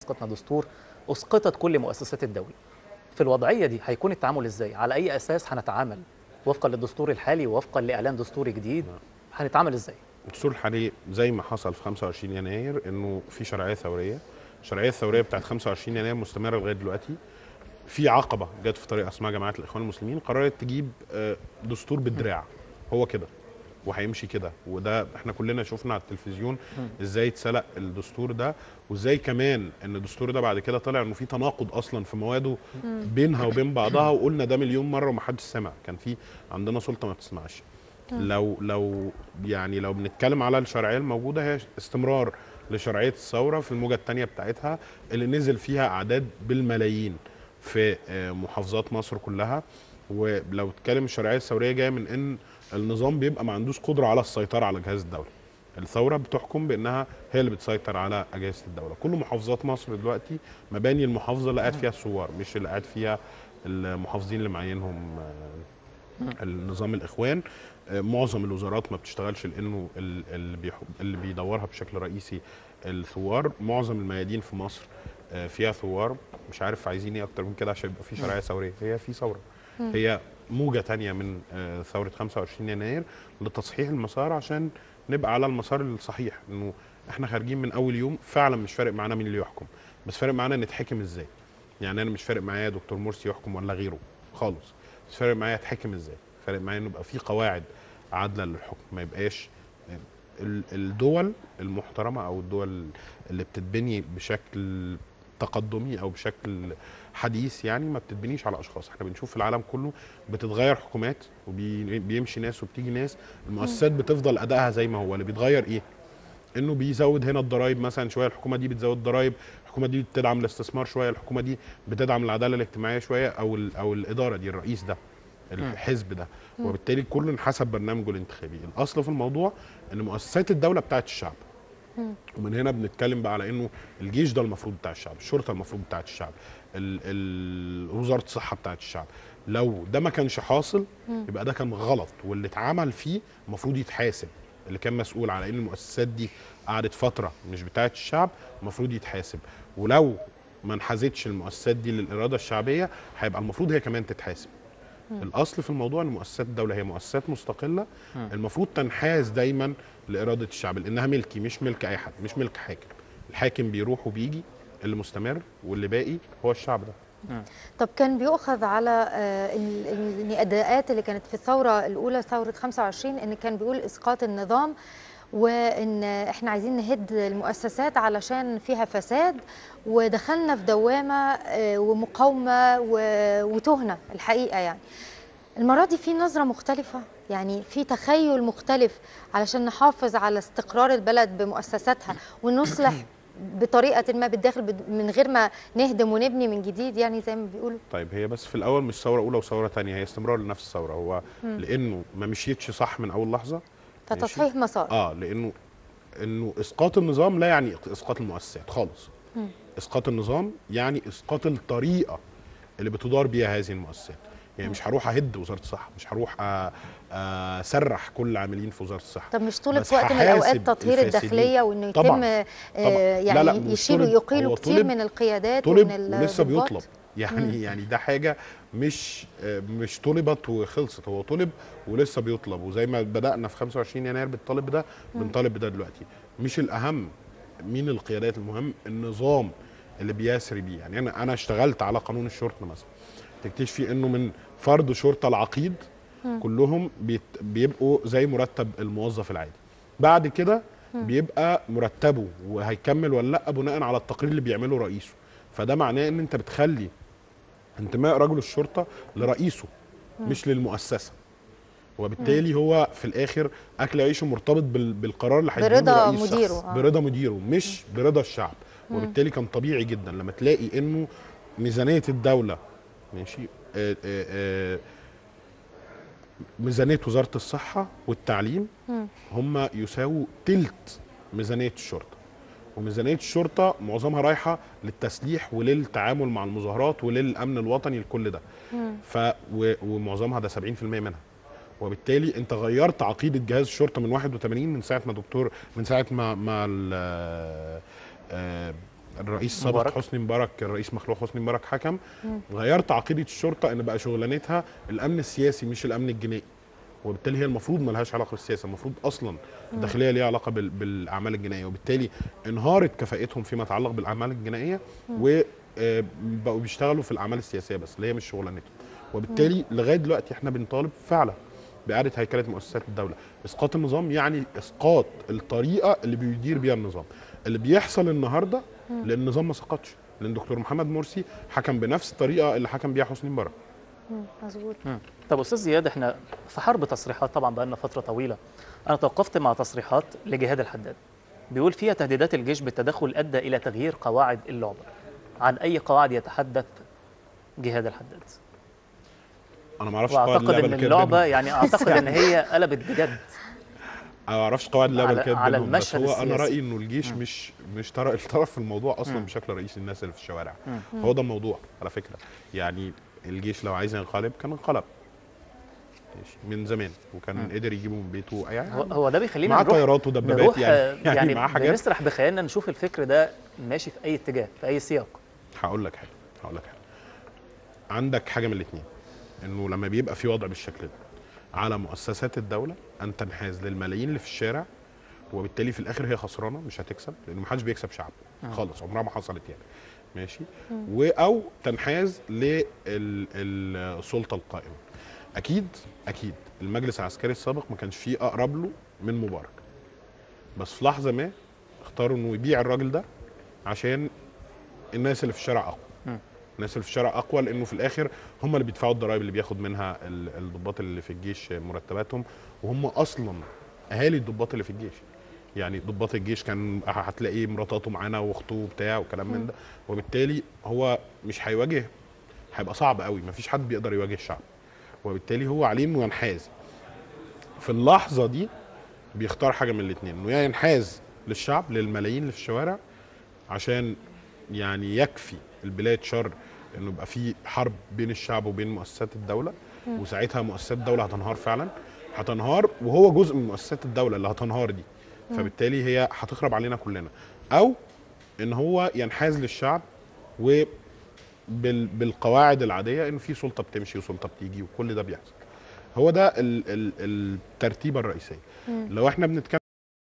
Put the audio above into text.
اسقطنا دستور اسقطت كل مؤسسات الدوله في الوضعيه دي هيكون التعامل ازاي على اي اساس هنتعامل وفقا للدستور الحالي ووفقا لاعلان دستوري جديد هنتعامل ازاي الدستور الحالي زي ما حصل في 25 يناير انه في شرعيه ثوريه الشرعيه الثوريه بتاعت 25 يناير مستمره لغايه دلوقتي في عقبه جت في طريق اسمها جماعه الاخوان المسلمين قررت تجيب آه، دستور بالدراع هو كده وهيمشي كده وده احنا كلنا شفنا على التلفزيون ازاي اتسلق الدستور ده وازاي كمان ان الدستور ده بعد كده طلع انه في تناقض اصلا في مواده بينها وبين بعضها وقلنا ده مليون مره ومحدش سمع كان في عندنا سلطه ما بتسمعش لو لو يعني لو بنتكلم على الشرعيه الموجوده هي استمرار لشرعيه الثوره في الموجه الثانيه بتاعتها اللي نزل فيها اعداد بالملايين في آه، محافظات مصر كلها ولو اتكلم الشرعيه الثوريه جايه من ان النظام بيبقى ما عندوش قدره على السيطره على جهاز الدوله الثوره بتحكم بانها هي اللي بتسيطر على اجهزه الدوله كل محافظات مصر دلوقتي مباني المحافظه اللي قاعد فيها الثوار مش اللي قاعد فيها المحافظين اللي معينهم آه، النظام الاخوان آه، معظم الوزارات ما بتشتغلش لانه ال- اللي بيح- اللي بيدورها بشكل رئيسي الثوار معظم الميادين في مصر آه، فيها ثوار مش عارف عايزين ايه اكتر من كده عشان يبقى في شرعيه ثوريه هي في ثوره هي موجه تانية من آه، ثوره 25 يناير لتصحيح المسار عشان نبقى على المسار الصحيح انه احنا خارجين من اول يوم فعلا مش فارق معانا مين اللي يحكم بس فارق معانا نتحكم ازاي يعني انا مش فارق معايا دكتور مرسي يحكم ولا غيره خالص بس فارق معايا اتحكم ازاي فارق معايا انه يبقى في قواعد عادله للحكم ما يبقاش ال- الدول المحترمه او الدول اللي بتتبني بشكل تقدمي او بشكل حديث يعني ما بتتبنيش على اشخاص احنا بنشوف في العالم كله بتتغير حكومات وبيمشي ناس وبتيجي ناس المؤسسات بتفضل ادائها زي ما هو اللي بيتغير ايه انه بيزود هنا الضرايب مثلا شويه الحكومه دي بتزود ضرايب الحكومه دي بتدعم الاستثمار شويه الحكومه دي بتدعم العداله الاجتماعيه شويه او ال- او الاداره دي الرئيس ده الحزب ده وبالتالي كل حسب برنامجه الانتخابي الاصل في الموضوع ان مؤسسات الدوله بتاعت الشعب ومن هنا بنتكلم بقى على انه الجيش ده المفروض بتاع الشعب الشرطه المفروض بتاعت الشعب ال- ال- وزاره الصحه بتاعت الشعب لو ده ما كانش حاصل يبقى ده كان غلط واللي اتعمل فيه المفروض يتحاسب اللي كان مسؤول على ان المؤسسات دي قعدت فتره مش بتاعت الشعب المفروض يتحاسب ولو ما انحازتش المؤسسات دي للاراده الشعبيه هيبقى المفروض هي كمان تتحاسب الاصل في الموضوع ان مؤسسات الدوله هي مؤسسات مستقله المفروض تنحاز دايما لاراده الشعب لانها ملكي مش ملك اي حد مش ملك حاكم الحاكم بيروح وبيجي اللي مستمر واللي باقي هو الشعب ده طب كان بيؤخذ على آه، ال- ال- النداءات اللي كانت في الثوره الاولى ثوره 25 ان كان بيقول اسقاط النظام وان احنا عايزين نهد المؤسسات علشان فيها فساد ودخلنا في دوامه آه، ومقاومه و- وتهنه الحقيقه يعني المره دي في نظره مختلفه يعني في تخيل مختلف علشان نحافظ على استقرار البلد بمؤسساتها ونصلح بطريقه ما بالداخل بد- من غير ما نهدم ونبني من جديد يعني زي ما بيقولوا طيب هي بس في الاول مش ثوره اولى وثوره ثانيه هي استمرار لنفس الثوره هو لانه ما مشيتش صح من اول لحظه ماشي؟ فتصحيح مسار اه لانه انه اسقاط النظام لا يعني اسقاط المؤسسات خالص اسقاط النظام يعني اسقاط الطريقه اللي بتدار بيها هذه المؤسسات يعني مش هروح اهد وزاره الصحه مش هروح أ- اسرح كل العاملين في وزاره الصحه طب مش طول بس في وقت من هحاسب الاوقات تطهير الفاسدين. الداخليه وانه يتم طبعاً، آه، طبعاً. لا، يعني لا، مش يشيلوا طلب، يقيلوا هو كتير طلب- من القيادات طلب ومن ولسه الضباط. بيطلب يعني يعني ده حاجه مش آه، مش طلبت وخلصت هو طلب ولسه بيطلب وزي ما بدانا في 25 يناير بالطالب ده بنطالب بده دلوقتي مش الاهم مين القيادات المهم النظام اللي بيسري بيه يعني انا انا اشتغلت على قانون الشرطه مثلا تكتشفي انه من فرد شرطه العقيد كلهم بيت بيبقوا زي مرتب الموظف العادي بعد كده بيبقى مرتبه وهيكمل ولا لا بناء على التقرير اللي بيعمله رئيسه فده معناه ان انت بتخلي انتماء رجل الشرطه لرئيسه مش للمؤسسه وبالتالي هو في الاخر اكل عيشه مرتبط بال- بالقرار اللي هيديه برضا رئيس شخص. مديره، آه. برضا مديره مش برضا الشعب وبالتالي كان طبيعي جدا لما تلاقي انه ميزانيه الدوله ماشي آه آه آه ميزانيه وزاره الصحه والتعليم هم يساووا تلت ميزانيه الشرطه وميزانيه الشرطه معظمها رايحه للتسليح وللتعامل مع المظاهرات وللامن الوطني لكل ده ف و- ومعظمها ده 70% منها وبالتالي انت غيرت عقيده جهاز الشرطه من 81 من ساعه ما دكتور من ساعه ما ما ال- آه، الرئيس السابق مبارك. حسني مبارك الرئيس مخلوع حسني مبارك حكم غيرت عقيده الشرطه ان بقى شغلانتها الامن السياسي مش الامن الجنائي وبالتالي هي المفروض ما لهاش علاقه بالسياسه المفروض اصلا الداخليه ليها علاقه بال- بالاعمال الجنائيه وبالتالي انهارت كفاءتهم فيما يتعلق بالاعمال الجنائيه وبقوا بيشتغلوا في الاعمال السياسيه بس اللي هي مش شغلانتهم وبالتالي لغايه دلوقتي احنا بنطالب فعلا باعاده هيكله مؤسسات الدوله اسقاط النظام يعني اسقاط الطريقه اللي بيدير بيها النظام اللي بيحصل النهارده لان النظام ما سقطش لان دكتور محمد مرسي حكم بنفس الطريقه اللي حكم بيها حسني مبارك مم، مظبوط مم. طب استاذ زياد احنا في حرب تصريحات طبعا بقالنا فتره طويله انا توقفت مع تصريحات لجهاد الحداد بيقول فيها تهديدات الجيش بالتدخل ادى الى تغيير قواعد اللعبه عن اي قواعد يتحدث جهاد الحداد انا ما اعرفش قواعد واعتقد اللعبه ان اللي كانت اللعبه بينهم. يعني اعتقد ان هي قلبت بجد انا ما اعرفش قواعد اللعبه اللي على- كانت على بينهم بس المشهد هو انا السياسي. رايي انه الجيش مش مش طرف الطرف في الموضوع اصلا مم. بشكل رئيسي الناس اللي في الشوارع مم. هو ده الموضوع على فكره يعني الجيش لو عايز ينقلب كان انقلب ماشي، من زمان وكان مم. قدر يجيبه من بيته يعني هو, هو ده بيخلينا مع نروح طيارات ودبابات نروح يعني آه، يعني, يعني معاه حاجات بنسرح بخيالنا نشوف الفكر ده ماشي في اي اتجاه في اي سياق هقول لك حاجه هقول لك حاجه عندك حاجه من الاثنين انه لما بيبقى في وضع بالشكل ده على مؤسسات الدوله ان تنحاز للملايين اللي في الشارع وبالتالي في الاخر هي خسرانه مش هتكسب لان محدش بيكسب شعب خالص عمرها ما حصلت يعني ماشي و او تنحاز للسلطه القائمه اكيد اكيد المجلس العسكري السابق ما كانش فيه اقرب له من مبارك بس في لحظه ما اختاروا انه يبيع الراجل ده عشان الناس اللي في الشارع اقوى مم. الناس اللي في الشارع اقوى لانه في الاخر هم اللي بيدفعوا الضرائب اللي بياخد منها ال- الضباط اللي في الجيش مرتباتهم وهم اصلا اهالي الضباط اللي في الجيش يعني ضباط الجيش كان هتلاقيه مراته معانا واخته وبتاع وكلام من ده وبالتالي هو مش هيواجه هيبقى صعب قوي مفيش حد بيقدر يواجه الشعب وبالتالي هو عليه انه ينحاز في اللحظه دي بيختار حاجه من الاثنين انه يا ينحاز للشعب للملايين اللي في الشوارع عشان يعني يكفي البلاد شر انه يبقى في حرب بين الشعب وبين مؤسسات الدوله وساعتها مؤسسات الدوله هتنهار فعلا هتنهار وهو جزء من مؤسسات الدوله اللي هتنهار دي فبالتالي هي هتخرب علينا كلنا او ان هو ينحاز للشعب و بال- بالقواعد العاديه انه في سلطه بتمشي وسلطه بتيجي وكل ده بيحصل هو ده ال- ال- الترتيبه الرئيسيه لو احنا بنتكلم